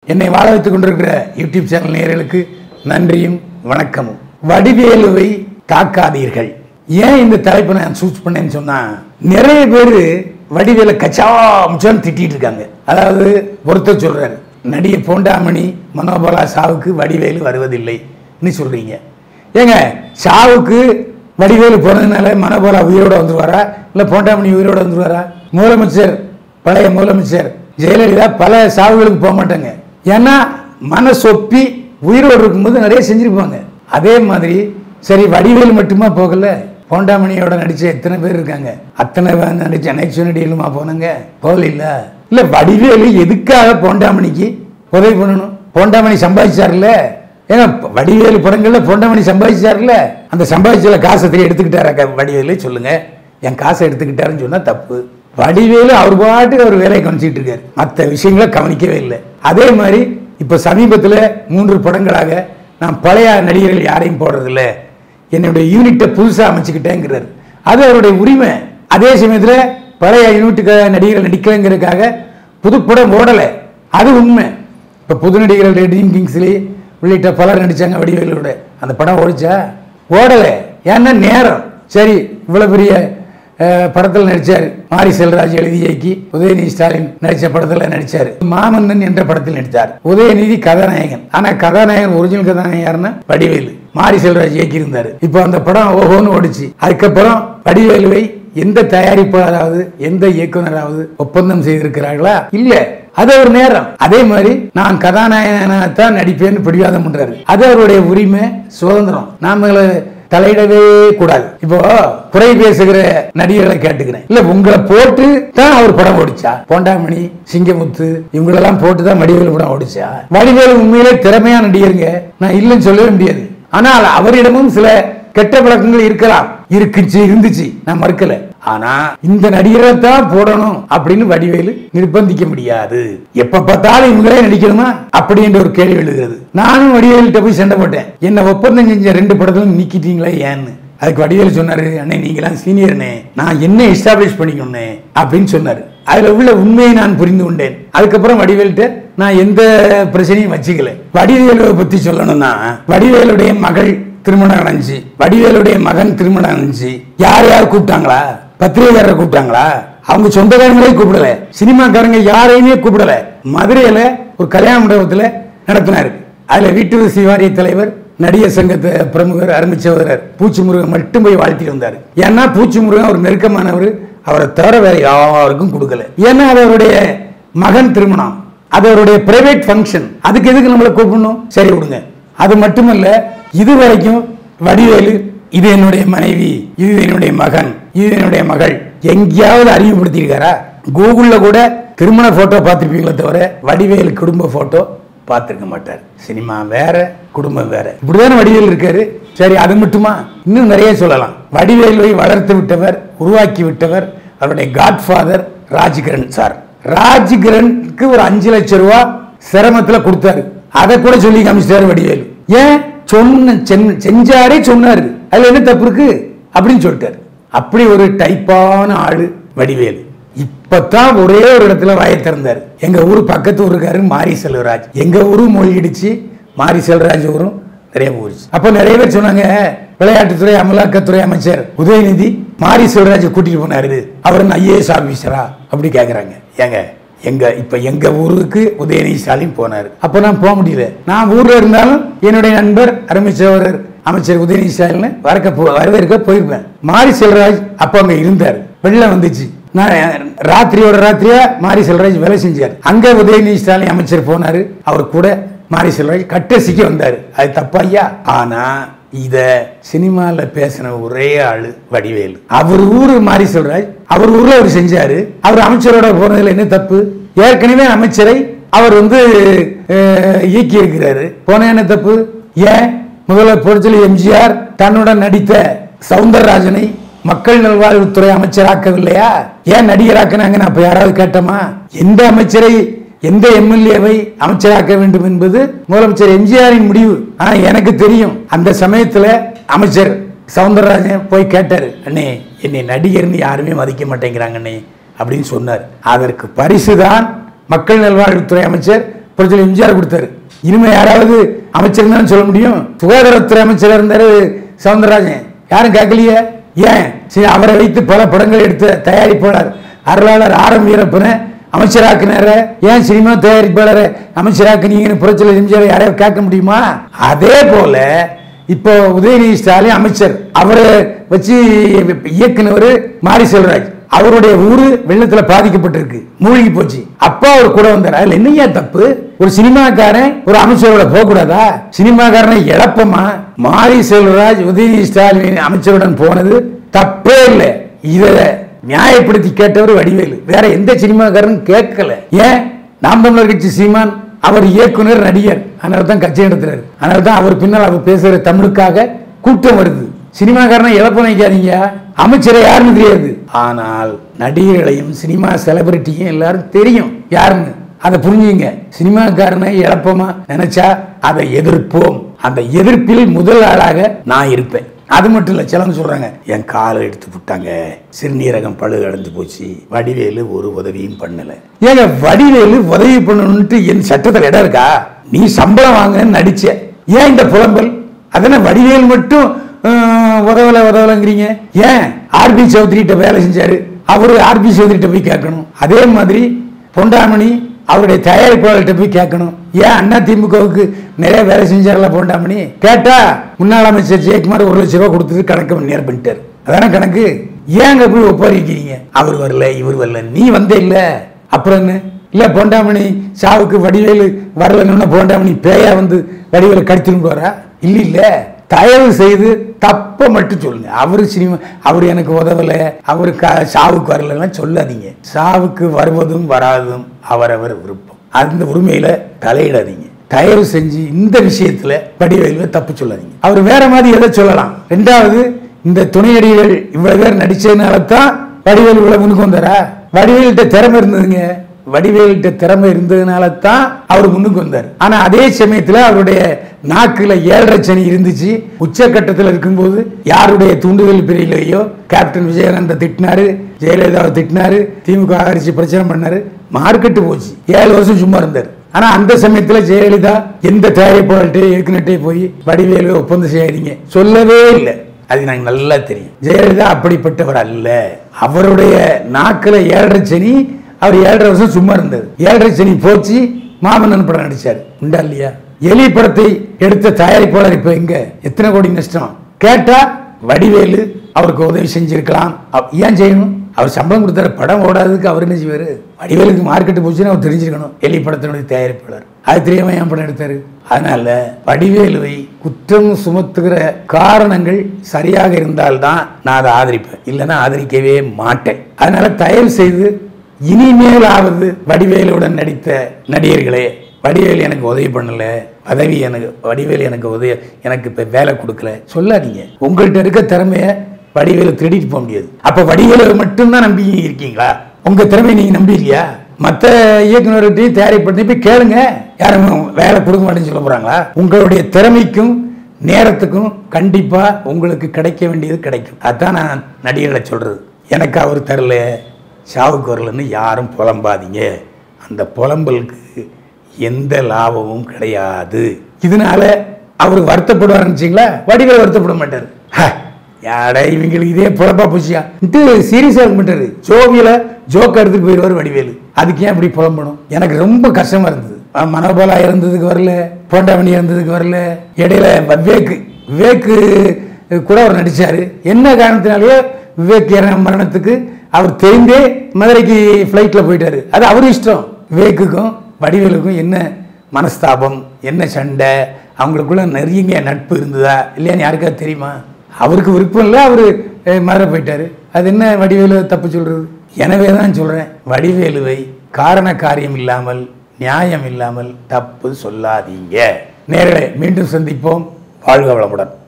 என்னை வாழ வைத்துக் கொண்டிருக்கிற யூடியூப் சேனல் நேயர்களுக்கு நன்றியும் வணக்கமும் வடிவேலுவை காக்காதீர்கள் ஏன் இந்த தலைப்பை நான் சூஸ் பண்ணேன்னு சொன்னா நிறைய பேர் வடிவேல கச்சா முச்சான்னு திட்டிட்டு இருக்காங்க அதாவது ஒருத்தர் சொல்றாரு நடிகை போண்டாமணி மனோபலா சாவுக்கு வடிவேலு வருவதில்லைன்னு சொல்றீங்க ஏங்க சாவுக்கு வடிவேலு போனதுனால மனோபலா உயிரோட வந்துருவாரா இல்ல போண்டாமணி உயிரோட வந்துருவாரா முதலமைச்சர் பழைய முதலமைச்சர் ஜெயலலிதா பல சாவுகளுக்கு போக மாட்டாங்க ஏன்னா மனசொப்பி உயிரோடு இருக்கும்போது நிறைய செஞ்சிருப்பாங்க அதே மாதிரி சரி வடிவேலு மட்டுமா போகல போண்டாமணியோட நடிச்ச எத்தனை பேர் இருக்காங்க அத்தனை பேர் நடிச்ச அனைத்து நடிகளுமா போனாங்க போகல இல்ல இல்ல வடிவேலு எதுக்காக போண்டாமணிக்கு உதவி பண்ணணும் போண்டாமணி சம்பாதிச்சார்ல ஏன்னா வடிவேலு படங்கள்ல போண்டாமணி சம்பாதிச்சார்ல அந்த சம்பாதிச்சல காசை தெரிய எடுத்துக்கிட்டாரா வடிவேலு சொல்லுங்க என் காசை எடுத்துக்கிட்டாருன்னு சொன்னா தப்பு வடிவேலு அவர் பாட்டுக்கு அவர் வேலையை கவனிச்சிட்டு இருக்காரு மற்ற விஷயங்களை கவனிக்கவே இல்லை அதே மாதிரி இப்ப சமீபத்துல மூன்று படங்களாக நான் பழைய நடிகர்கள் யாரையும் போடுறதில்ல என்னுடைய யூனிட்டை புதுசா அமைச்சுக்கிட்டேங்கிறாரு அது அவருடைய உரிமை அதே சமயத்துல பழைய யூனிட்டுக்கு நடிகர்கள் நடிக்கலைங்கிறதுக்காக புது படம் ஓடலை அது உண்மை இப்ப புது நடிகர்கள் ரெடிங் கிங்ஸ்லி உள்ளிட்ட பலர் நடிச்சாங்க வடிவேலோட அந்த படம் ஓடிச்சா ஓடலை ஏன்னா நேரம் சரி இவ்வளவு பெரிய அஹ், படத்துல நடிச்சார் மாரி செல்வராஜ் எழுதி இயக்கி உதயநிதி ஸ்டாலின் நடிச்ச படத்துல நடிச்சாரு மாமன்னன் என்ற படத்தில் நடித்தார் உதயநிதி கதாநாயகன் ஆனா கதாநாயகன் ஒரிஜினல் கதாநாயகன் யாருன்னா வடிவேலு மாரி செல்வராஜ் இயக்கி இருந்தாரு இப்போ அந்த படம் ஓஹோன்னு ஓடிச்சு அதுக்கப்புறம் வடிவேலுவை எந்த தயாரிப்பாளராவது எந்த இயக்குனராவது ஒப்பந்தம் செய்திருக்கிறார்களா இல்ல அது ஒரு நேரம் அதே மாதிரி நான் கதாநாயகனாகத்தான் நடிப்பேன்னு பிடிவாதம் பண்றாரு அது அவருடைய உரிமை சுதந்திரம் நாம தலையிடவே கூடாது இப்போ குறை பேசுகிற நடிகர்களை கேட்டுக்கிறேன் இல்ல உங்களை போட்டு தான் அவர் படம் ஓடிச்சா போண்டாமணி சிங்கமுத்து இவங்களெல்லாம் போட்டு தான் வடிவேலு படம் ஓடிச்சா வடிவேலு உண்மையிலே திறமையான நடிகருங்க நான் இல்லைன்னு சொல்லவே முடியாது ஆனால் அவரிடமும் சில கெட்ட பழக்கங்கள் இருக்கலாம் இருக்குச்சு இருந்துச்சு நான் மறுக்கல ஆனா இந்த நடிகரை தான் போடணும் அப்படின்னு வடிவேலு நிர்பந்திக்க முடியாது எப்ப பார்த்தாலும் இவங்களே நடிக்கணுமா அப்படின்ற ஒரு கேள்வி எழுதுகிறது நானும் வடிவேலுகிட்ட போய் சண்டை போட்டேன் என்ன ஒப்பந்தம் செஞ்ச ரெண்டு படத்திலும் நீக்கிட்டீங்களே ஏன்னு அதுக்கு வடிவேலு சொன்னாரு அண்ணே நீங்களாம் சீனியர்னே நான் என்ன எஸ்டாப்ளிஷ் பண்ணிக்கணும்னே அப்படின்னு சொன்னாரு அதுல உள்ள உண்மையை நான் புரிந்து கொண்டேன் அதுக்கப்புறம் வடிவேல்கிட்ட நான் எந்த பிரச்சனையும் வச்சுக்கல வடிவேலுவை பத்தி சொல்லணும்னா வடிவேலுடைய மகள் திருமணம் அடைஞ்சு வடிவேலுடைய மகன் திருமணம் அடைஞ்சு யார் யார் கூப்பிட்டாங்களா பத்திரிகையாளரை கூப்பிட்டாங்களா அவங்க சொந்தக்காரங்களே கூப்பிடல சினிமாக்காரங்க யாரையுமே கூப்பிடல மதுரையில ஒரு கல்யாண மண்டபத்துல நடத்தினாரு அதுல வீட்டு வசதி வாரிய தலைவர் நடிகர் சங்கத்தை பிரமுகர் அருமை சகோதரர் பூச்சி முருகன் மட்டும் போய் வாழ்த்திட்டு வந்தார் ஏன்னா பூச்சி முருகன் ஒரு நெருக்கமானவர் அவரை தவிர வேற யாருக்கும் கொடுக்கல ஏன்னா அது அவருடைய மகன் திருமணம் அது அவருடைய பிரைவேட் ஃபங்க்ஷன் அதுக்கு எதுக்கு நம்மளை கூப்பிடணும் சரி விடுங்க அது மட்டுமல்ல இது வரைக்கும் வடிவேலு இது என்னுடைய மனைவி இது என்னுடைய மகன் இது என்னுடைய மகள் எங்கேயாவது அறிமுகப்படுத்தியிருக்காரா கூகுள்ல கூட திருமண போட்டோ பார்த்திருப்பீங்களே தவிர வடிவேலு குடும்ப போட்டோ பார்த்திருக்க மாட்டார் சினிமா வேற குடும்பம் வேற இப்படிதானே வடிவேல் இருக்காரு சரி அது மட்டுமா இன்னும் நிறைய சொல்லலாம் வடிவேலுவை வளர்த்து விட்டவர் உருவாக்கி விட்டவர் அவருடைய காட்ஃபாதர் ராஜ்கிரண் சார் ராஜ்கிரனுக்கு ஒரு அஞ்சு லட்சம் ரூபாய் சிரமத்துல கொடுத்தாரு அதை கூட சொல்லி காமிச்சிட்டாரு வடிவேலு ஏன் சொன்ன சென்- செஞ்சாரே சொன்னாரு அதுல என்ன தப்பு இருக்கு அப்படின்னு சொல்லிட்டாரு அப்படி ஒரு டைப்பான ஆளு வடிவேலு இப்பதான் ஒரே ஒரு இடத்துல வாயை திறந்தாரு எங்க ஊர் பக்கத்து ஊருக்காரு மாரி செல்வராஜ் எங்க ஊரும் மூழ்கிடுச்சு மாரி செல்வராஜ் ஊரும் நிறைய போச்சு அப்ப நிறைய பேர் சொன்னாங்க விளையாட்டுத்துறை அமலாக்கத்துறை அமைச்சர் உதயநிதி மாரி செல்வராஜ் கூட்டிட்டு போனாரு அவர் ஐஏஎஸ் ஆபீசரா அப்படி கேக்குறாங்க ஏங்க எங்க இப்ப எங்க ஊருக்கு உதயநிதி ஸ்டாலின் போனாரு அப்ப நான் போக முடியல நான் ஊர்ல இருந்தாலும் என்னுடைய நண்பர் அருமை சகோதரர் அமைச்சர் உதயநிதி ஸ்டாலின் வரக்க போ வரவேற்க போயிருப்பேன் மாரி செல்வராஜ் அப்ப அங்க இருந்தார் வெள்ளம் வந்துச்சு நான் ராத்திரியோட ராத்திரியா மாரி செல்வராஜ் வேலை செஞ்சார் அங்க உதயநிதி ஸ்டாலின் அமைச்சர் போனாரு அவர் கூட மாரி செல்வராஜ் கட்டசிக்க வந்தாரு அது தப்பா ஐயா ஆனா இத சினிமால பேசின ஒரே ஆளு வடிவேலு அவர் ஊரு மாரி செல்வராஜ் அவர் ஊர்ல அவர் செஞ்சாரு அவர் அமைச்சரோட போனதுல என்ன தப்பு ஏற்கனவே அமைச்சரை அவர் வந்து அஹ், இயக்கி இருக்கிறாரு போன என்ன தப்பு ஏன் முதல்வர் புரட்சியில் எம்ஜிஆர் தன்னுடன் நடித்த சவுந்தரராஜனை மக்கள் நல்வாழ்வுத்துறை அமைச்சராக்கவில்லையா ஏன் நடிகராக்குனாங்க அப்ப யாராவது கேட்டோமா எந்த அமைச்சரை எந்த எம்எல்ஏவை அமைச்சராக்க வேண்டும் என்பது முதலமைச்சர் எம்ஜிஆரின் முடிவு ஆனா எனக்கு தெரியும் அந்த சமயத்துல அமைச்சர் சவுந்தரராஜன் போய் கேட்டாரு அண்ணே என்னை நடிகர்னு யாருமே மதிக்க மாட்டேங்கிறாங்க அண்ணே அப்படின்னு சொன்னார் அதற்கு பரிசுதான் மக்கள் நல்வாழ்வுத்துறை அமைச்சர் புரட்சி எம்ஜிஆர் கொடுத்தாரு இனிமே யாராவது அமைச்சர் தான் சொல்ல முடியும் சுகாதாரத்துறை அமைச்சர் இருந்தாரு சவுந்தரராஜன் யாரும் கேட்கலையே ஏன் சரி அவரை வைத்து பல படங்கள் எடுத்த தயாரிப்பாளர் அருளாளர் ஆரம் வீரப்பனை அமைச்சராக்குனார ஏன் சினிமா தயாரிப்பாளரை அமைச்சராக்குனீங்கன்னு புரட்சியில் எம்ஜிஆர் யாரையும் கேட்க முடியுமா அதே போல இப்போ உதயநிதி ஸ்டாலின் அமைச்சர் அவரை வச்சு இயக்குனவர் மாரி செல்வராஜ் அவருடைய ஊரு வெள்ளத்துல பாதிக்கப்பட்டிருக்கு மூழ்கி போச்சு அப்பா அவர் கூட வந்தார் அதுல என்னையா தப்பு ஒரு சினிமாக்காரன் ஒரு அமைச்சரோட போக கூடாதா சினிமாக்காரனை இழப்பமா மாரி செல்வராஜ் உதயநிதி ஸ்டாலின் அமைச்சருடன் போனது தப்பே இல்லை இத நியாயப்படுத்தி கேட்டவர் வடிவேலு வேற எந்த சினிமாக்காரனும் கேட்கல ஏன் நாம் தமிழர் கட்சி சீமான் அவர் இயக்குனர் நடிகர் அதனால தான் கட்சி நடத்துறாரு அதனால தான் அவர் பின்னால் அவர் பேசுற தமிழுக்காக கூட்டம் வருது சினிமாக்காரனை இழப்ப வைக்காதீங்க அமைச்சரை யாருன்னு தெரியாது ஆனால் நடிகர்களையும் சினிமா செலிபிரிட்டியும் எல்லாரும் தெரியும் யாருன்னு அதை புரிஞ்சுங்க சினிமாக்காரனை இழப்பமா நினைச்சா அதை எதிர்ப்போம் அந்த எதிர்ப்பில் முதல் ஆளாக நான் இருப்பேன் அது மட்டும் இல்ல சிலவங்க சொல்றாங்க என் காலை எடுத்து விட்டாங்க சிறுநீரகம் பழு அடைஞ்சு போச்சு வடிவேலு ஒரு உதவியும் பண்ணல ஏங்க வடிவேலு உதவி பண்ணணும்ட்டு என் சட்டத்தில் இடம் இருக்கா நீ சம்பளம் வாங்கினு நடிச்ச ஏன் இந்த புலம்பல் அதனால வடிவேல் மட்டும் ஆஹ், உதவல உதவலங்கிறீங்க ஏன் ஆர்பி சௌத்ரிட்ட வேலை செஞ்சாரு அவரு ஆர்பி சௌத்ரிட்ட போய் கேட்கணும் அதே மாதிரி பொண்டாமணி அவருடைய தயாரிப்பாளர்கிட்ட போய் கேட்கணும் ஏன் அண்ணா திமுகவுக்கு நிறைய வேலை செஞ்சார்ல பொண்டாமணி கேட்டா முன்னாள் அமைச்சர் ஜெயக்குமார் ஒரு லட்ச ரூபா கொடுத்தது கணக்கு நேர் பண்ணிட்டாரு அதான கணக்கு ஏங்க போய் ஒப்பாரிக்கிறீங்க அவர் வரல இவர் வரல நீ வந்தே இல்ல அப்புறம் என்ன இல்ல பொண்டாமணி சாவுக்கு வடிவேலு வரலன்னு பொண்டாமணி பேயா வந்து வடிவேலு கடித்துட்டு வரா இல்ல இல்ல தயவு செய்து தப்ப மட்டும் சொல்லுங்க அவரு சினிமா அவர் எனக்கு உதவல அவரு க- சாவுக்கு வரலன்னா சொல்லாதீங்க சாவுக்கு வருவதும் வராதும் அவரவர் விருப்பம் அந்த உரிமையில தலையிடாதீங்க தயவு செஞ்சு இந்த விஷயத்துல வடிவேலுவை தப்பு சொல்லாதீங்க அவர் வேற மாதிரி எதை சொல்லலாம் ரெண்டாவது இந்த துணையடிகள் இவ்வளவு பேர் நடிச்சதுனால தான் வடிவேலு இவ்வளவு முன்னுக்கு வந்தாரா வடிவேல்கிட்ட திறமை இருந்ததுங்க வடிவேல்கிட்ட திறமை இருந்ததுனால தான் அவர் முன்னுக்கு வந்தார் ஆனா அதே சமயத்துல அவருடைய நாக்குல ஏழரை சனி இருந்துச்சு உச்சக்கட்டத்தில் இருக்கும்போது யாருடைய தூண்டுதல் பிரிவிலையோ கேப்டன் விஜயகாந்த திட்டினாரு ஜெயலலிதாவை திட்டினாரு திமுக ஆதரிச்சு பிரச்சனை பண்ணாரு மார்க்கெட்டு போச்சு ஏழு வருஷம் சும்மா இருந்தார் ஆனா அந்த சமயத்துல ஜெயலலிதா எந்த தயாரிப்பாளர்கிட்ட இயக்குனர்கிட்ட போய் வடிவேலு ஒப்பந்தம் செய்யாதீங்க சொல்லவே இல்லை அது எனக்கு நல்லா தெரியும் ஜெயலலிதா அப்படிப்பட்டவர் அல்ல அவருடைய நாக்குல ஏழரை சனி அவர் ஏழரை வருஷம் சும்மா இருந்தார் ஏழரை சனி போச்சு மாமன்னன் படம் நடிச்சார் உண்டா இல்லையா எலி படத்தை எடுத்த தயாரிப்பாளர் இப்ப எங்க எத்தனை கோடி நஷ்டம் கேட்டா வடிவேலு அவருக்கு உதவி செஞ்சிருக்கலாம் அவ- ஏன் செய்யணும் அவர் சம்பளம் கொடுத்தாரு படம் ஓடாததுக்கு அவர் என்ன செய்வாரு வடிவேலுக்கு மார்க்கெட்டு போச்சுன்னு அவர் தெரிஞ்சிருக்கணும் எலி படத்தினுடைய தயாரிப்பாளர் அது தெரியாம ஏன் படம் எடுத்தாரு அதனால வடிவேலுவை குற்றம் சுமத்துகிற காரணங்கள் சரியாக இருந்தால்தான் நான் அதை ஆதரிப்பேன் இல்லைன்னா ஆதரிக்கவே மாட்டேன் அதனால தயவு செய்து இனிமேலாவது வடிவேலுடன் நடித்த நடிகர்களே வடிவேலு எனக்கு உதவி பண்ணல பதவி எனக்கு வடிவேலு எனக்கு உதவி எனக்கு இப்ப வேலை கொடுக்கல சொல்லாதீங்க உங்கள்கிட்ட இருக்க திறமைய வடிவேலு திருடிட்டு போக முடியாது அப்ப வடிவேலு மட்டும்தான் நம்பி இருக்கீங்களா உங்க திறமையை நீங்க நம்பிருக்கியா மத்த இயக்குநர்கிட்டையும் தயாரிப்பு போய் கேளுங்க யாரும் வேலை கொடுக்க மாட்டேன்னு சொல்ல போறாங்களா உங்களுடைய திறமைக்கும் நேரத்துக்கும் கண்டிப்பா உங்களுக்கு கிடைக்க வேண்டியது கிடைக்கும் அதான் நான் நடிகர்களை சொல்றது எனக்கு அவர் தரல சாவுக்கு வரலன்னு யாரும் புலம்பாதீங்க அந்த புலம்பலுக்கு எந்த லாபமும் கிடையாது இதனால அவர் வருத்தப்படுவார் நினைச்சீங்களா வடிவேல் வருத்தப்பட மாட்டார் ஹ, யாடா இவங்களுக்கு இதே புலம்பா போச்சியா இது சீரியஸா இருக்க மாட்டாரு ஜோவியில ஜோக் எடுத்துட்டு போயிடுவார் வடிவேலு அதுக்கு ஏன் இப்படி புலம்பணும் எனக்கு ரொம்ப கஷ்டமா இருந்தது அஹ் மனோபாலா இறந்ததுக்கு வரல போண்டாமணி இறந்ததுக்கு வரல இடையில விவேக் விவேக்கு கூட அவர் நடிச்சாரு என்ன காரணத்தினாலேயோ விவேக் இறந்த மரணத்துக்கு அவர் தெரிந்தே மதுரைக்கு ஃப்ளைட்டில் போயிட்டாரு அது அவர் இஷ்டம் விவேக்குக்கும் வடிவேலுக்கும் என்ன மனஸ்தாபம் என்ன சண்டை அவங்களுக்குள்ள நெருங்கிய நட்பு இருந்ததா இல்லையான்னு யாருக்காவது தெரியுமா அவருக்கு விருப்பம் இல்லை அவர் மதுரை போயிட்டாரு அது என்ன வடிவேலு தப்பு சொல்றது எனவே தான் சொல்றேன் வடிவேலுவை காரண காரியம் இல்லாமல் நியாயம் இல்லாமல் தப்பு சொல்லாதீங்க நேரே மீண்டும் சந்திப்போம் வாழ்க வளமுடன்